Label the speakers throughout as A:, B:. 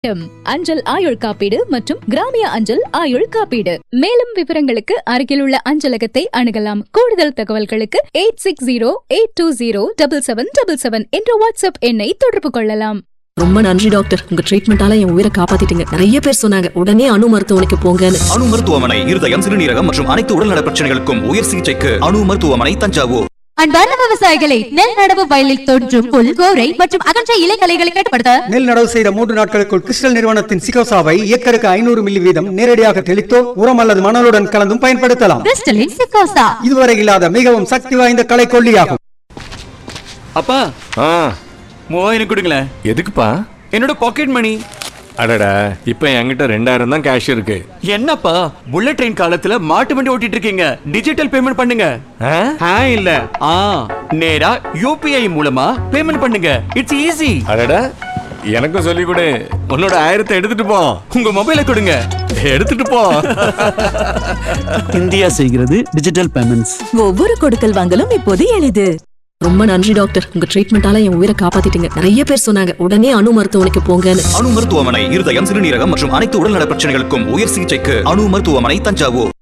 A: ம், அஞ்சல் ஆயுள் காப்பீடு மற்றும் கிராமிய அஞ்சல் ஆயுள் காப்பீடு மேலும் விவரங்களுக்கு அருகிலுள்ள அஞ்சலகத்தை அணுகலாம் கூடுதல் தகவல்களுக்கு eight six zero eight two zero double seven double seven என்ற வாட்ஸ்அப் எண்ணை தொடர்பு கொள்ளலாம்
B: ரொம்ப நன்றி டாக்டர் உங்க ட்ரீட்மெண்டால என் உயிரை காப்பாத்திட்டீங்க நிறைய பேர் சொன்னாங்க உடனே அணு மருத்துவமனைக்கு போங்கன்னு
C: அணு மருத்துவமனை இருதயம் சிறுநீரகம் மற்றும் அனைத்து உடல்நல பிரச்சனைகளுக்கும் உயர் சிகிச்சைக்கு அணு மருத்துவமனை தஞ்சாவூர்
D: அன்பார்ந்த விவசாயிகளை நெல் நடவு வயலில் தோன்றும் புல் கோரை மற்றும் அகன்ற இலைகளைகளை கட்டுப்படுத்த
E: நெல் நடவு செய்த மூன்று நாட்களுக்குள் கிறிஸ்டல் நிறுவனத்தின் சிகோசாவை ஏக்கருக்கு ஐநூறு மில்லி வீதம் நேரடியாக தெளித்தோ உரம் அல்லது மணலுடன் கலந்தும் பயன்படுத்தலாம்
D: கிறிஸ்டலின் சிக்கோசா
E: இதுவரை இல்லாத மிகவும் சக்தி வாய்ந்த கலை கொல்லியாகும்
F: அப்பா
G: ஆ
F: மூவாயிரம் கொடுங்களேன்
G: எதுக்குப்பா
F: என்னோட பாக்கெட் மணி
G: அடடா இப்ப என்கிட்ட ரெண்டாயிரம் தான் கேஷ் இருக்கு
F: என்னப்பா புல்லட் ட்ரெயின் காலத்துல மாட்டு வண்டி ஓட்டிட்டு இருக்கீங்க டிஜிட்டல் பேமெண்ட் பண்ணுங்க
G: ஆ?
F: ஆ இல்ல ஆ நேரா யூபிஐ மூலமா பேமெண்ட் பண்ணுங்க இட்ஸ் ஈஸி
G: அடடா எனக்கும் சொல்லி கொடு உன்னோட ஆயிரத்தை எடுத்துட்டு போ
F: உங்க மொபைலை கொடுங்க
G: எடுத்துட்டு போ
H: இந்தியா செய்கிறது டிஜிட்டல் பேமெண்ட்ஸ்
B: ஒவ்வொரு கொடுக்கல் வாங்கலும் இப்போது எளிது ரொம்ப நன்றி டாக்டர் உங்க ட்ரீட்மெண்டால என் உயிரை காப்பாத்திட்டீங்க நிறைய பேர் சொன்னாங்க உடனே அணு மருத்துவமனைக்கு போங்கன்னு
C: அணு மருத்துவமனை இருதயம் சிறுநீரகம் மற்றும் அனைத்து உடல்நல பிரச்சனைகளுக்கும் உயர் சிகிச்சைக்கு அணு மருத்துவமனை தஞ்சாவூர்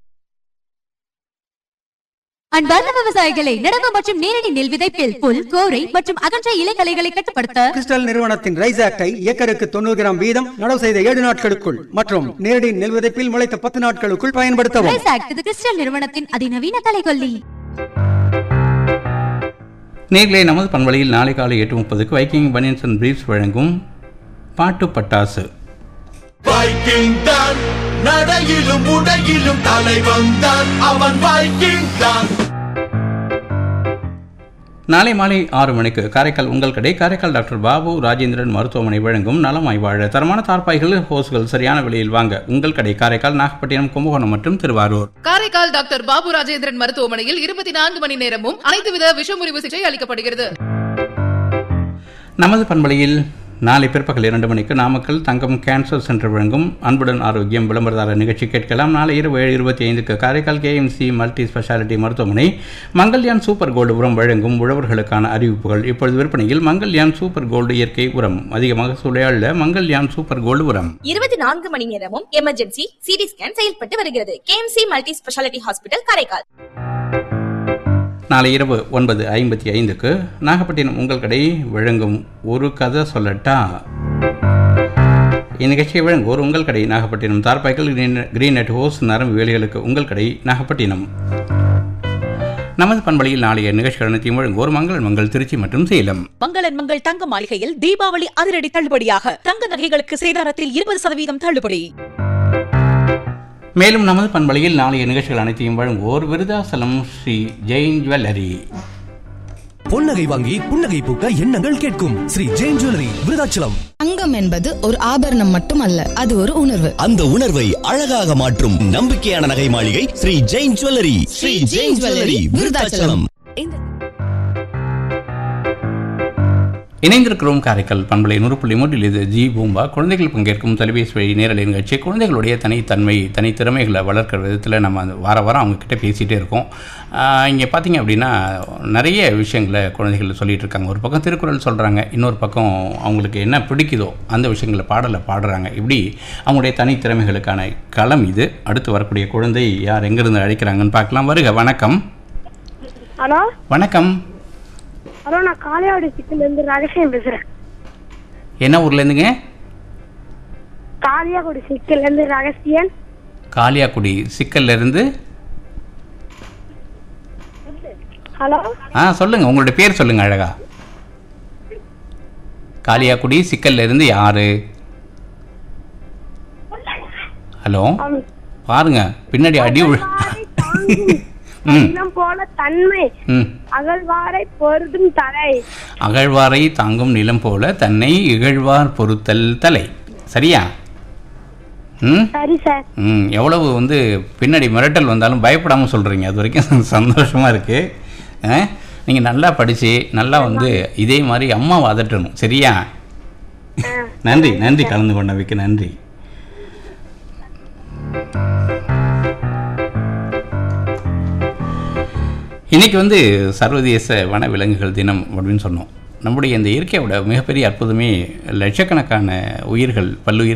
D: அன்பார்ந்த விவசாயிகளை நடவு மற்றும் நேரடி நெல் விதைப்பில் புல் கோரை மற்றும் அகன்ற இலைகளைகளை கட்டுப்படுத்த
E: கிறிஸ்டல் நிறுவனத்தின் ரைஸ் ஆக்டை ஏக்கருக்கு தொண்ணூறு கிராம் வீதம் நடவு செய்த ஏழு நாட்களுக்குள் மற்றும் நேரடி நெல் விதைப்பில் முளைத்த பத்து நாட்களுக்குள் பயன்படுத்தவும்
D: ரைஸ் ஆக்ட் இது கிறிஸ்டல் நிறுவனத்தின் அதிநவீன கலைகொல்லி
I: நேர்களே நமது பண்பலையில் நாளை காலை எட்டு முப்பதுக்கு வைக்கிங் பனியன்ஸ் அண்ட் பிரீஃப்ஸ் வழங்கும் பாட்டு பட்டாசு
J: வைக்கிங் தான் நடையிலும் உடையிலும் தலைவன் தான் அவன் வைக்கிங் தான்
I: நாளை மாலை ஆறு மணிக்கு காரைக்கால் உங்கள் கடை காரைக்கால் டாக்டர் பாபு ராஜேந்திரன் மருத்துவமனை வழங்கும் நலமாய் வாழ தரமான தார்பாய்கள் ஹோஸ்கள் சரியான விலையில் வாங்க உங்கள் கடை காரைக்கால் நாகப்பட்டினம் கும்பகோணம் மற்றும் திருவாரூர்
K: காரைக்கால் டாக்டர் பாபு ராஜேந்திரன் மருத்துவமனையில் இருபத்தி நான்கு மணி நேரமும் அனைத்து வித விஷமுறிவு சிகிச்சை அளிக்கப்படுகிறது
I: நமது பண்பலையில் நாளை பிற்பகல் இரண்டு மணிக்கு நாமக்கல் தங்கம் கேன்சர் சென்டர் வழங்கும் அன்புடன் ஆரோக்கியம் விளம்பரதாரர் நிகழ்ச்சி கேட்கலாம் நாளை இரவு ஏழு இருபத்தி ஐந்துக்கு காரைக்கால் கேஎம்சி மல்டி ஸ்பெஷாலிட்டி மருத்துவமனை மங்கல்யான் சூப்பர் கோல்டு உரம் வழங்கும் உழவர்களுக்கான அறிவிப்புகள் இப்பொழுது விற்பனையில் மங்கல்யான் சூப்பர் கோல்டு இயற்கை உரம் அதிகமாக சுளையாள மங்கல்யான் சூப்பர் கோல்டு உரம்
L: இருபத்தி நான்கு மணி நேரமும் எமர்ஜென்சி சிடி ஸ்கேன் செயல்பட்டு வருகிறது KMC multi speciality hospital Karaikal
I: நாளை இரவு ஒன்பது ஐம்பத்தி ஐந்துக்கு நாகப்பட்டினம் உங்கள் கடை வழங்கும் ஒரு கதை சொல்லட்டா இந்நிகழ்ச்சியை வழங்குவோர் உங்கள் கடை நாகப்பட்டினம் தார்பாய்கள் கிரீன் கிரீன் நெட் ஹோஸ் நரம்பு வேலைகளுக்கு உங்கள் கடை நாகப்பட்டினம் நமது பண்பலையில் நாளைய நிகழ்ச்சிகள் அனைத்தையும் வழங்குவோர் மங்களன் மங்கள் திருச்சி மற்றும் சேலம்
M: மங்களன் மங்கள் தங்க மாளிகையில் தீபாவளி அதிரடி தள்ளுபடியாக தங்க நகைகளுக்கு சேதாரத்தில் இருபது சதவீதம் தள்ளுபடி
I: மேலும் நமது பண்பலையில் நாளைய நிகழ்ச்சிகள் அனைத்தையும் வழங்குவோர் விருதாசலம் ஸ்ரீ ஜெயின் ஜுவல்லரி
N: பொன்னகை வாங்கி புன்னகை பூக்க எண்ணங்கள் கேட்கும் ஸ்ரீ ஜெயின் ஜுவல்லரி விருதாச்சலம்
O: தங்கம் என்பது ஒரு ஆபரணம் மட்டுமல்ல அது ஒரு உணர்வு
N: அந்த உணர்வை அழகாக மாற்றும் நம்பிக்கையான நகை மாளிகை ஸ்ரீ ஜெயின் ஜுவல்லரி ஸ்ரீ ஜெயின் ஜுவல்லரி விருதாச்சலம்
I: இணைந்திருக்கிறோம் காரைக்கால் பண்பலை நூறு புள்ளி மூன்றில் இது ஜி பூம்பா குழந்தைகள் பங்கேற்கும் தொலைபேசி வழி நேரலை நிகழ்ச்சி குழந்தைகளுடைய தனித்தன்மை தனித்திறமைகளை வளர்க்கிற விதத்தில் நம்ம அந்த வார வாரம் அவங்கக்கிட்ட பேசிகிட்டே இருக்கோம் இங்கே பார்த்தீங்க அப்படின்னா நிறைய விஷயங்களை குழந்தைகள் சொல்லிகிட்டு இருக்காங்க ஒரு பக்கம் திருக்குறள் சொல்கிறாங்க இன்னொரு பக்கம் அவங்களுக்கு என்ன பிடிக்குதோ அந்த விஷயங்களை பாடலை பாடுறாங்க இப்படி அவங்களுடைய தனித்திறமைகளுக்கான களம் இது அடுத்து வரக்கூடிய குழந்தை யார் எங்கேருந்து அழைக்கிறாங்கன்னு பார்க்கலாம் வருக வணக்கம்
P: ஹலோ
I: வணக்கம்
P: ஹலோ நான் காளையாடு சிக்கல்ல இருந்து ரகசியம் பேசுறேன்
I: என்ன ஊர்லேருந்துங்க
P: காளியாகுடி சிக்கல்ல இருந்து ரகசியன்
I: காளியாக்குடி சிக்கல்ல இருந்து
P: ஹலோ
I: ஆ சொல்லுங்க உங்களுடைய பேர் சொல்லுங்க அழகா காளியாக்குடி சிக்கல்ல இருந்து யாரு ஹலோ பாருங்க பின்னாடி அடி உழு- ம்
P: இனம் போல தன்மை
I: ம்
P: அகழ்வாரை பொருதும் தலை
I: அகழ்வாரை தாங்கும் நிலம் போல தன்னை இகழ்வார் பொறுத்தல் தலை சரியா ம்
P: சரி சார்
I: ம் எவ்வளவு வந்து பின்னாடி மிரட்டல் வந்தாலும் பயப்படாமல் சொல்கிறீங்க அது வரைக்கும் சந்தோஷமாக இருக்குது நீங்கள் நல்லா படித்து நல்லா வந்து இதே மாதிரி அம்மாவை அதட்டணும் சரியா நன்றி நன்றி கலந்து கொண்டவைக்கு நன்றி இன்னைக்கு வந்து சர்வதேச வன விலங்குகள் தினம் அப்படின்னு சொன்னோம் நம்முடைய இந்த இயற்கையோட மிகப்பெரிய அற்புதமே லட்சக்கணக்கான உயிர்கள் பல்லுயிர்